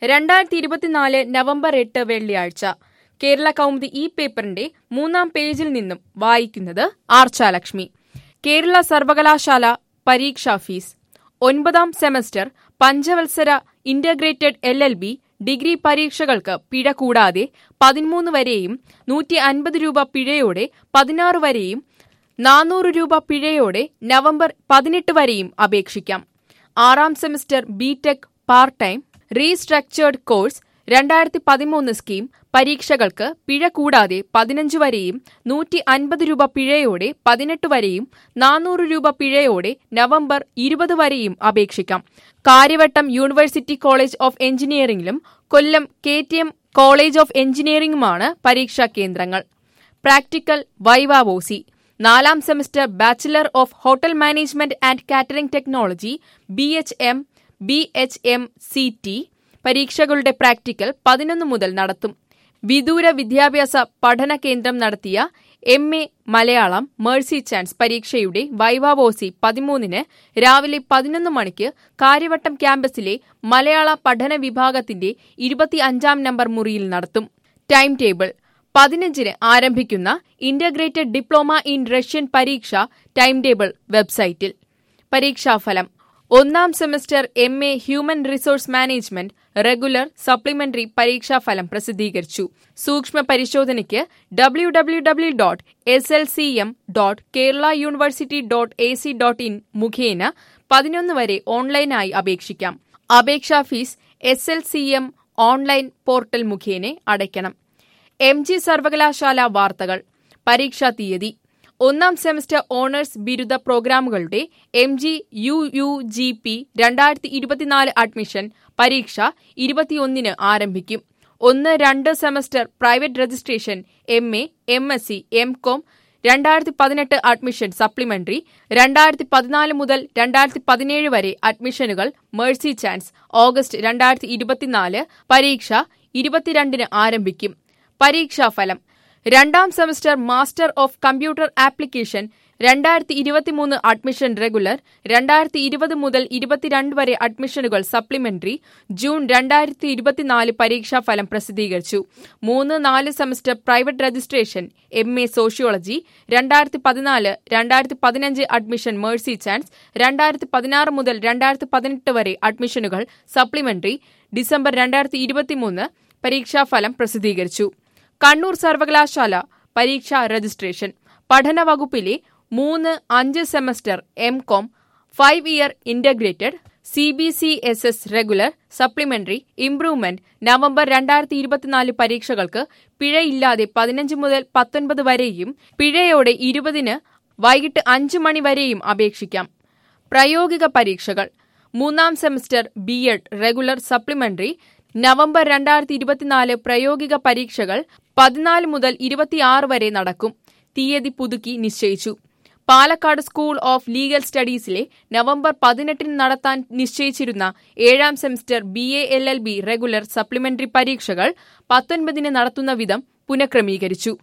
രണ്ടായിരത്തി ഇരുപത്തിനാല് നവംബർ എട്ട് വെള്ളിയാഴ്ച കേരള കൗമുദി ഈ പേപ്പറിന്റെ മൂന്നാം പേജിൽ നിന്നും വായിക്കുന്നത് ആർച്ചാലക്ഷ്മി കേരള സർവകലാശാല പരീക്ഷാ ഫീസ് ഒൻപതാം സെമസ്റ്റർ പഞ്ചവത്സര integrated L L B degree പരീക്ഷകൾക്ക് പിഴ കൂടാതെ പതിമൂന്ന് വരെയും നൂറ്റി അൻപത് രൂപ പിഴയോടെ പതിനാറ് വരെയും നാനൂറ് രൂപ പിഴയോടെ നവംബർ പതിനെട്ട് വരെയും അപേക്ഷിക്കാം ആറാം semester B tech part time restructured course രണ്ടായിരത്തി പതിമൂന്ന് സ്കീം പരീക്ഷകൾക്ക് പിഴ കൂടാതെ പതിനഞ്ച് വരെയും നൂറ്റി അൻപത് രൂപ പിഴയോടെ പതിനെട്ട് വരെയും നാനൂറ് രൂപ പിഴയോടെ നവംബർ ഇരുപത് വരെയും അപേക്ഷിക്കാം കാര്യവട്ടം യൂണിവേഴ്സിറ്റി കോളേജ് ഓഫ് എഞ്ചിനീയറിംഗിലും Kollam K T M college of എഞ്ചിനീയറിംഗുമാണ് പരീക്ഷാ കേന്ദ്രങ്ങൾ പ്രാക്ടിക്കൽ വൈവാവോസി നാലാം semester bachelor of hotel management and catering technology B H M B H M C T പരീക്ഷകളുടെ പ്രാക്ടിക്കൽ പതിനൊന്ന് മുതൽ നടത്തും വിദൂര വിദ്യാഭ്യാസ പഠന കേന്ദ്രം നടത്തിയ M A Malayalam mercy chance പരീക്ഷയുടെ വൈവാവോസി പതിമൂന്നിന് രാവിലെ പതിനൊന്ന് മണിക്ക് കാര്യവട്ടം ക്യാമ്പസിലെ മലയാള പഠന വിഭാഗത്തിന്റെ ഇരുപത്തിയഞ്ചാം നമ്പർ മുറിയിൽ നടത്തും ടൈം ടേബിൾ പതിനഞ്ചിന് ആരംഭിക്കുന്ന ഇന്റഗ്രേറ്റഡ് ഡിപ്ലോമ ഇൻ റഷ്യൻ പരീക്ഷ ടൈം ടേബിൾ വെബ്സൈറ്റിൽ പരീക്ഷാഫലം ഒന്നാം semester M A human resource management regular supplementary പരീക്ഷാഫലം പ്രസിദ്ധീകരിച്ചു സൂക്ഷ്മ പരിശോധനയ്ക്ക് W W W dot S L C M dot Kerala university dot A C dot in മുഖേന പതിനൊന്ന് വരെ ഓൺലൈനായി അപേക്ഷിക്കാം അപേക്ഷാ fees S L C M online portal മുഖേന അടയ്ക്കണം എം ജി സർവകലാശാല വാർത്തകൾ പരീക്ഷാ തീയതി ഒന്നാം സെമസ്റ്റർ ഓണേഴ്സ് ബിരുദ പ്രോഗ്രാമുകളുടെ M G U U G P രണ്ടായിരത്തി ഇരുപത്തിനാല് അഡ്മിഷൻ പരീക്ഷ ഇരുപത്തിയൊന്നിന് ആരംഭിക്കും ഒന്ന് രണ്ട് semester private registration M A M S C M com രണ്ടായിരത്തി പതിനെട്ട് അഡ്മിഷൻ സപ്ലിമെന്ററി രണ്ടായിരത്തി പതിനാല് മുതൽ രണ്ടായിരത്തി പതിനേഴ് വരെ അഡ്മിഷനുകൾ മേഴ്സി ചാൻസ് ഓഗസ്റ്റ് രണ്ടായിരത്തി ഇരുപത്തിനാല് പരീക്ഷ ഇരുപത്തിരണ്ടിന് ആരംഭിക്കും പരീക്ഷാഫലം രണ്ടാം semester master of computer application രണ്ടായിരത്തി ഇരുപത്തിമൂന്ന് അഡ്മിഷൻ റെഗുലർ രണ്ടായിരത്തി ഇരുപത് മുതൽ ഇരുപത്തിരണ്ട് വരെ അഡ്മിഷനുകൾ സപ്ലിമെന്ററി ജൂൺ രണ്ടായിരത്തി ഇരുപത്തിനാല് പരീക്ഷാഫലം പ്രസിദ്ധീകരിച്ചു മൂന്ന് നാല് semester private registration M A sociology രണ്ടായിരത്തി പതിനാല് രണ്ടായിരത്തി പതിനഞ്ച് അഡ്മിഷൻ മേഴ്സി ചാൻസ് രണ്ടായിരത്തി പതിനാറ് മുതൽ രണ്ടായിരത്തി പതിനെട്ട് വരെ അഡ്മിഷനുകൾ സപ്ലിമെന്ററി ഡിസംബർ രണ്ടായിരത്തി ഇരുപത്തിമൂന്ന് പരീക്ഷാഫലം പ്രസിദ്ധീകരിച്ചു കണ്ണൂർ സർവകലാശാല പരീക്ഷാ രജിസ്ട്രേഷൻ പഠന വകുപ്പിലെ മൂന്ന് അഞ്ച് semester M com five year integrated C B C S S regular supplementary improvement November രണ്ടായിരത്തി ഇരുപത്തിനാല് പരീക്ഷകൾക്ക് പിഴയില്ലാതെ പതിനഞ്ച് മുതൽ പത്തൊൻപത് വരെയും പിഴയോടെ ഇരുപതിന് വൈകിട്ട് അഞ്ച് മണി വരെയും അപേക്ഷിക്കാം പ്രായോഗിക പരീക്ഷകൾ മൂന്നാം semester B Ed regular supplementary November രണ്ടായിരത്തി ഇരുപത്തിനാല് പ്രായോഗിക പരീക്ഷകൾ പതിനാല് മുതൽ ഇരുപത്തിയാറ് വരെ നടക്കും തീയതി പുതുക്കി നിശ്ചയിച്ചു പാലക്കാട് സ്കൂൾ ഓഫ് ലീഗൽ സ്റ്റഡീസിലെ നവംബർ പതിനെട്ടിന് നടത്താൻ നിശ്ചയിച്ചിരുന്ന ഏഴാം semester B A L L B regular supplementary പരീക്ഷകൾ പത്തൊൻപതിന് നടത്തുന്ന വിധം പുനഃക്രമീകരിച്ചു